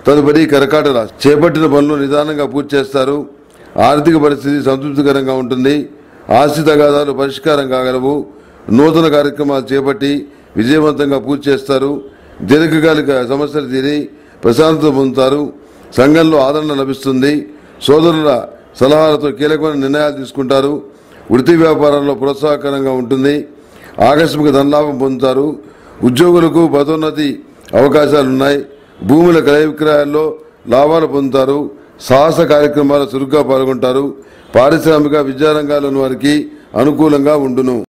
తదుపరి కరకాట రాశి చేపట్టిన పనులు నిదానంగా పూర్తి చేస్తారు ఆర్థిక పరిస్థితి సంతృప్తికరంగా ఉంటుంది ఆస్తి తగాదాలు పరిష్కారం కాగలవు నూతన కార్యక్రమాలు చేపట్టి విజయవంతంగా పూర్తి చేస్తారు దీర్ఘకాలిక సమస్యలు తీరి ప్రశాంతత పొందుతారు సంఘంలో ఆదరణ లభిస్తుంది సోదరుల సలహాలతో కీలకమైన నిర్ణయాలు తీసుకుంటారు వృత్తి వ్యాపారాల్లో ప్రోత్సాహకరంగా ఉంటుంది ఆకస్మిక ధనలాభం పొందుతారు ఉద్యోగులకు పదోన్నతి అవకాశాలున్నాయి భూముల క్రయ విక్రయాల్లో లాభాలు పొందుతారు సాహస కార్యక్రమాలు చురుగ్గా పాల్గొంటారు పారిశ్రామిక విద్యారంగాల్లోని వారికి అనుకూలంగా ఉండును